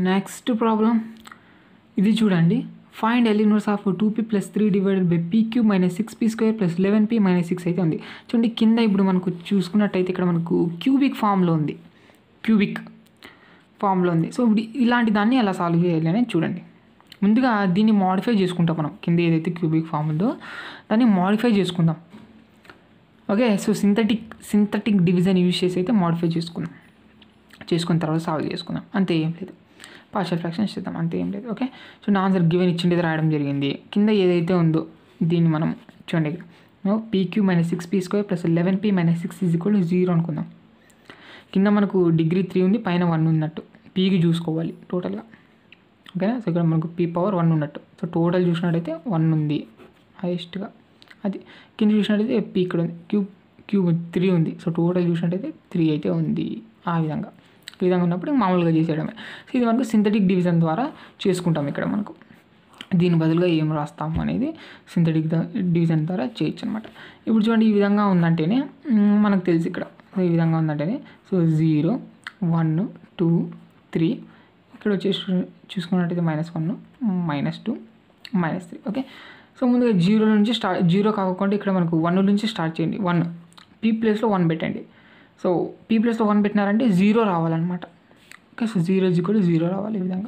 next problem ఇది చూడండి find L inverse of two p plus three divided by p q minus six p square plus eleven p minus six అయితే ఉంది చూడండి కింద ఇప్పుడు మనకు చూసుకున్నట్టయితే ఇక్కడ మనకు క్యూబిక్ ఫామ్లో ఉంది క్యూబిక్ ఫామ్లో ఉంది సో ఇప్పుడు ఇలాంటి దాన్ని ఎలా సాల్వ్ చేయాలి అనేది చూడండి ముందుగా దీన్ని మాడిఫై చేసుకుంటాం మనం కింద ఏదైతే క్యూబిక్ ఫామ్ ఉందో దాన్ని మాడిఫై చేసుకుందాం okay so synthetic synthetic division use చేసి అయితే మాడిఫై చేసుకుందాం చేసుకున్న తర్వాత సాల్వ్ చేసుకుందాం అంతే ఏం లేదు పార్షల్ ఫ్రాక్షన్స్ చేద్దాం అంతే ఏం లేదు ఓకే సో నా ఆన్సర్ గివెన్ ఇచ్చిండేది రాయడం జరిగింది కింద ఏదైతే ఉందో దీన్ని మనం చూడండి ఇక్కడ p q minus six p square plus eleven p minus six is equal zero అనుకుందాం కింద మనకు డిగ్రీ త్రీ ఉంది పైన వన్ ఉన్నట్టు పీకి చూసుకోవాలి టోటల్గా ఓకేనా సో ఇక్కడ మనకు పీ పవర్ వన్ ఉన్నట్టు సో టోటల్ చూసినట్టయితే వన్ ఉంది హైయెస్ట్గా అది కింద చూసినట్టయితే పీ ఇక్కడ ఉంది క్యూబ్ క్యూబ్ త్రీ ఉంది సో టోటల్ చూసినట్టయితే త్రీ అయితే ఉంది ఆ విధంగా ఈ విధంగా ఉన్నప్పుడు మామూలుగా చేసేయడమే సో ఇది మనకు సింథటిక్ డివిజన్ ద్వారా చేసుకుంటాం ఇక్కడ మనకు దీని బదులుగా ఏం రాస్తాము అనేది సింథటిక్ డివిజన్ ద్వారా చేయొచ్చు అనమాట ఇప్పుడు చూడండి ఈ విధంగా ఉందంటేనే మ్, మనకు తెలుసు ఇక్కడ సో ఈ విధంగా ఉందంటేనే so zero one two three ఇక్కడ వచ్చేసి చూసుకున్నట్టయితే minus one minus two minus three okay so ముందుగా జీరో నుంచి స్టార్ట్ జీరో కాకుండా ఇక్కడ మనకు వన్ నుంచి స్టార్ట్ చేయండి వన్ పీ ప్లేస్లో వన్ పెట్టండి సో పీ ప్లేస్లో వన్ పెట్టినారంటే జీరో రావాలన్నమాట okay so zero zero zero రావాలి ఈ విధంగా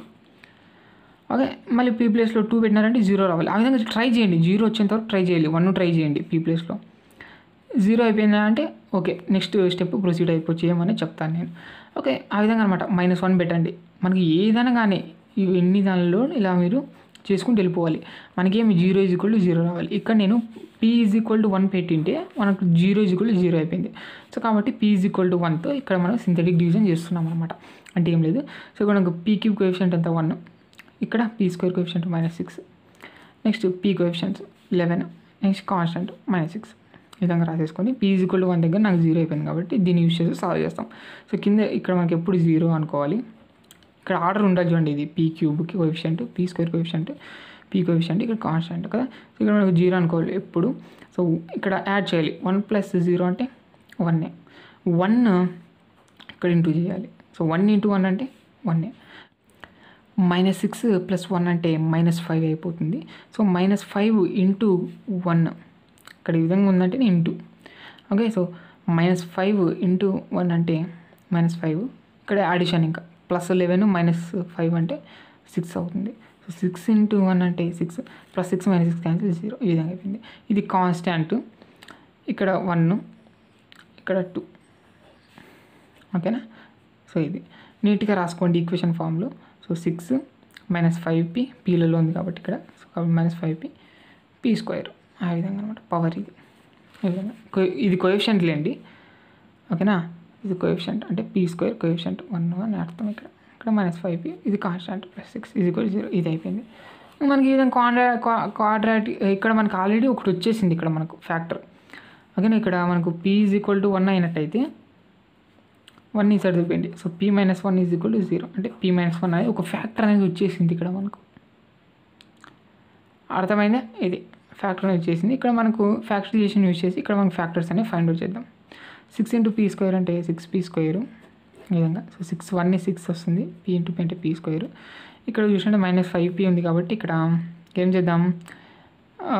ఓకే మళ్ళీ పీ ప్లేస్లో టూ పెట్టినారంటే జీరో రావాలి ఆ విధంగా ట్రై చేయండి జీరో వచ్చేంత వరకు ట్రై చేయాలి వన్ ట్రై చేయండి పీ ప్లేస్లో జీరో అయిపోయిందా అంటే ఓకే నెక్స్ట్ స్టెప్ ప్రొసీడ్ అయిపోయి చేయమని చెప్తాను నేను ఓకే ఆ విధంగా అనమాట మైనస్ వన్ పెట్టండి మనకి ఏదైనా కానీ ఇవి ఎన్ని దానిలో ఇలా మీరు చేసుకుంటూ వెళ్ళిపోవాలి మనకేమి zero is equal to zero రావాలి ఇక్కడ నేను p is equal to one పెట్టింటే మనకు zero is equal to zero అయిపోయింది సో కాబట్టి పీ ఈజ్ ఈక్వల్ టు వన్తో ఇక్కడ మనం సింథటిక్ డివిజన్ చేస్తున్నాం అనమాట అంటే ఏం లేదు సో ఇక్కడ మనకు పీ క్యూబ్ కోఎఫిషియంట్ ఎంత వన్ ఇక్కడ p square coefficient minus six next p coefficients eleven next constant minus six ఈ విధంగా రాసేసుకొని పీ ఈక్వల్ టు వన్ దగ్గర నాకు జీరో అయిపోయింది కాబట్టి దీన్ని యూస్ చేసి సాల్వ్ చేస్తాం సో కింద ఇక్కడ మనకి ఎప్పుడు జీరో అనుకోవాలి ఇక్కడ ఆర్డర్ ఉండాలి చూడండి ఇది పీ క్యూబ్కి coefficient p square coefficient p coefficient ఇక్కడ కాన్స్టెంట్ కదా సో ఇక్కడ మనకు జీరో అనుకోవాలి ఎప్పుడు సో ఇక్కడ యాడ్ చేయాలి వన్ ప్లస్ జీరో అంటే వన్నే వన్ ఇక్కడ ఇంటూ చేయాలి సో వన్ ఇంటూ వన్ అంటే వన్నే మైనస్ సిక్స్ ప్లస్ వన్ అంటే మైనస్ ఫైవ్ అయిపోతుంది so minus five into one ఇక్కడ ఈ విధంగా ఉందంటే into okay so minus five into one అంటే మైనస్ ఫైవ్ ఇక్కడ అడిషన్ ఇంకా ప్లస్ లెవెన్ మైనస్ ఫైవ్ అంటే సిక్స్ అవుతుంది సో సిక్స్ ఇంటూ వన్ అంటే six plus six minus six cancel zero ఈ విధంగా అయిపోయింది ఇది కాన్స్టాంట్ ఇక్కడ వన్ ఇక్కడ టూ ఓకేనా సో ఇది నీట్గా రాసుకోండి ఈక్వేషన్ ఫామ్లో so six minus five p పీలలో ఉంది కాబట్టి ఇక్కడ సో కాబట్టి minus five p p square ఆ విధంగా అనమాట పవర్ ఇది ఈ విధంగా కో- ఇది కోఎఫిషియంట్ లేండి ఓకేనా ఇది కోఎఫిషియంట్ అంటే పీ స్క్వేర్ కోఎఫిషియంట్ వన్ అని అర్థం ఇక్కడ ఇక్కడ మైనస్ ఫైవ్ పి ఇది కాన్స్టాంట్ ప్లస్ సిక్స్ ఇది కూడా జీరో ఇది అయిపోయింది మనకి ఈ విధంగా కాండ్రా క్వాడ్రాట్ ఇక్కడ మనకు ఆల్రెడీ ఒకటి వచ్చేసింది ఇక్కడ మనకు ఫ్యాక్టర్ ఓకేనా ఇక్కడ మనకు p is equal to one అయినట్టయితే వన్ ఈ సైడ్ చూపించండి so p minus one is equal to zero అంటే పీ మైనస్ వన్ అనేది ఒక ఫ్యాక్టర్ అనేది వచ్చేసింది ఇక్కడ మనకు అర్థమైందా ఇది ఫ్యాక్టర్ అనేది వచ్చేసింది ఇక్కడ మనకు ఫ్యాక్టరైజేషన్ యూజ్ చేసి ఇక్కడ మనకు ఫ్యాక్టర్స్ అనేవి ఫైండ్ అవుట్ చేద్దాం సిక్స్ ఇంటూ పీ స్క్వేర్ అంటే సిక్స్ పీ స్క్వేర్ ఈ విధంగా సో సిక్స్ వన్ సిక్స్ వస్తుంది పీ ఇంటూ పీ అంటే పీ స్క్వేర్ ఇక్కడ చూసినట్టే మైనస్ ఫైవ్ పీ ఉంది కాబట్టి ఇక్కడ ఏం చేద్దాం ఆ,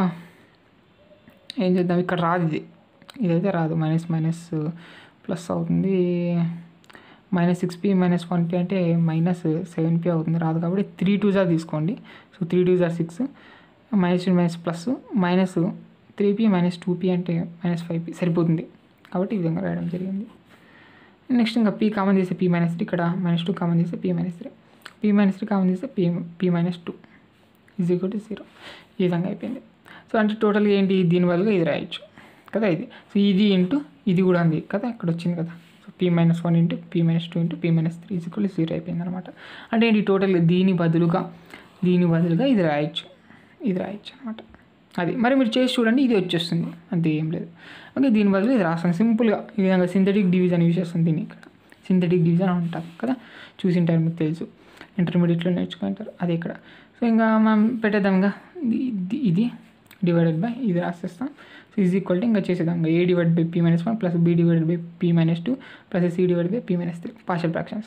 ఏం చేద్దాం ఇక్కడ రాదు ఇది ఇదైతే రాదు మైనస్ మైనస్ ప్లస్ అవుతుంది minus six p minus one p అంటే మైనస్ సెవెన్ పీ అవుతుంది రాదు కాబట్టి త్రీ టూ జార్ తీసుకోండి సో త్రీ టూ జార్ six minus minus plus minus three p minus two p అంటే మైనస్ ఫైవ్ పీ సరిపోతుంది కాబట్టి ఈ విధంగా రాయడం జరిగింది నెక్స్ట్ ఇంకా పీ కామన్ చేస్తే పీ మైనస్ త్రీ ఇక్కడ మైనస్ టూ కామన్ చేస్తే p minus three p minus three common చేస్తే P p minus two is equal to zero ఈ విధంగా అయిపోయింది సో అంటే టోటల్గా ఏంటి దీని బదులుగా ఇది రాయొచ్చు కదా ఇది సో ఇది ఇంటూ ఇది కూడా ఉంది కదా ఇక్కడ వచ్చింది కదా so p minus one into p minus two into p minus three is equal to zero అయిపోయింది అనమాట అంటే ఏంటి టోటల్ దీని బదులుగా దీని బదులుగా ఇది రాయొచ్చు ఇది రాయొచ్చు అనమాట అది మరి మీరు చేసి చూడండి ఇది వచ్చేస్తుంది అంతే ఏం లేదు ఓకే దీని బదులు ఇది రాస్తాను సింపుల్గా ఈ విధంగా సింథటిక్ డివిజన్ యూజ్ చేస్తాను దీన్ని ఇక్కడ సింథటిక్ డివిజన్ అంటారు కదా చూసింటారు మీకు తెలుసు ఇంటర్మీడియట్లో నేర్చుకుంటారు అది ఇక్కడ సో ఇంకా మనం పెట్టేద్దాం ఇంకా ఇది- ఇది డివైడెడ్ బై ఇది రాసేస్తాం సో ఈజ్ ఈక్వల్ టు ఇంకా చేసేద్దాం ఇంకా A divide by p minus one plus B divided by p minus two plus C divide by p minus three partial fractions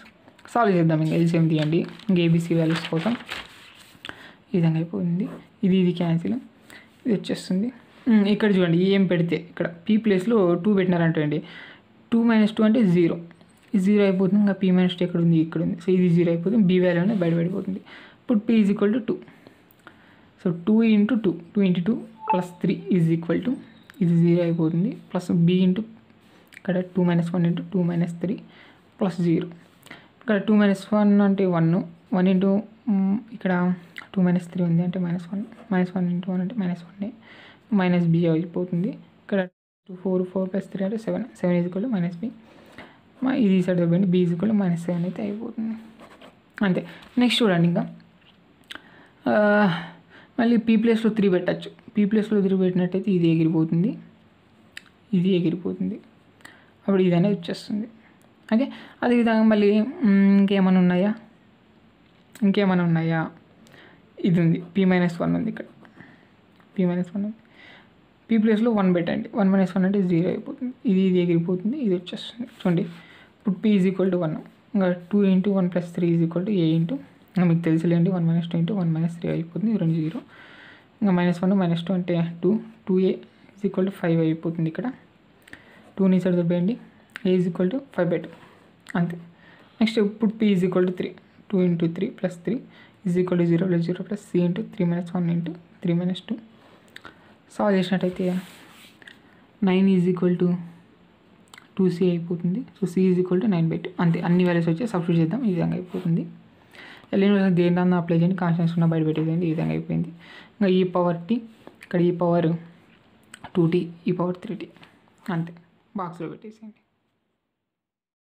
solve చేద్దాం ఇంకా ఎల్సిఎం తీయండి ఇంకా ఏబీసీ వాల్యూస్ కోసం ఈ విధంగా అయిపోతుంది ఇది ఇది క్యాన్సిల్ ఇది వచ్చేస్తుంది ఉమ్, ఇక్కడ చూడండి ఏం పెడితే ఇక్కడ పీ ప్లేస్లో టూ పెట్టినారంటండి టూ మైనస్ టూ అంటే జీరో ఈ జీరో అయిపోతుంది ఇంకా పీ మైనస్ టూ ఎక్కడ ఉంది ఇక్కడ ఉంది సో ఇది జీరో అయిపోతుంది బీ వాల్యూ అనేది బయట పడిపోతుంది ఇప్పుడు p is equal to two so two into two two into two plus three is equal to ఇది జీరో అయిపోతుంది ప్లస్ బీ ఇంటూ ఇక్కడ two minus one into two minus three plus zero ఇక్కడ two minus one అంటే one one into ఇక్కడ two minus three ఉంది అంటే minus one minus one into one అంటే minus one minus B అయిపోతుంది ఇక్కడ two four four plus three అంటే seven seven is equal minus B ఇది ఈ సైడ్ అయిపోయింది B is equal minus seven అయితే అయిపోతుంది అంతే నెక్స్ట్ చూడండి ఇంకా ఆ, మళ్ళీ పీ ప్లేస్లో త్రీ పెట్టచ్చు పీ ప్లేస్లో త్రీ పెట్టినట్టయితే ఇది ఎగిరిపోతుంది ఇది ఎగిరిపోతుంది అప్పుడు ఇది అనేది వచ్చేస్తుంది ఓకే అదేవిధంగా మళ్ళీ మ్, ఇంకేమైనా ఉన్నాయా ఇంకేమైనా ఉన్నాయా ఇది ఉంది పీ మైనస్ వన్ ఉంది ఇక్కడ పీ మైనస్ వన్ ఉంది పీ ప్లేస్లో వన్ పెట్టండి వన్ మైనస్ వన్ అంటే జీరో అయిపోతుంది ఇది ఇది ఎగిరిపోతుంది ఇది వచ్చేస్తుంది చూడండి ఇప్పుడు p is equal to one ఇంకా two into one plus three is equal to A into ఇంకా మీకు తెలిసిలేండి one minus two into one minus three అయిపోతుంది ఇది రెండు జీరో ఇంకా మైనస్ వన్ మైనస్ టూ అంటే two two A is equal to five అయిపోతుంది ఇక్కడ టూని సైడ్ దొబ్బేయండి A is equal to five by two అంతే నెక్స్ట్ ఇప్పుడు p is equal to three two into three plus three is equal to zero plus zero plus C into three minus one into three minus two solve చేసినట్టయితే nine is equal to two C అయిపోతుంది so C is equal to nine by two అంతే అన్ని values వచ్చి substitute చేద్దాం ఈ విధంగా అయిపోతుంది ఎల్లిన దేని దాన్ని అప్లై చేయండి కాన్స్టెన్స్ ఉన్న బయట పెట్టేదండి ఈ విధంగా అయిపోయింది ఇంకా ఈ పవర్ టీ ఇక్కడ e power two t e power three t అంతే బాక్స్లో పెట్టేసేయండి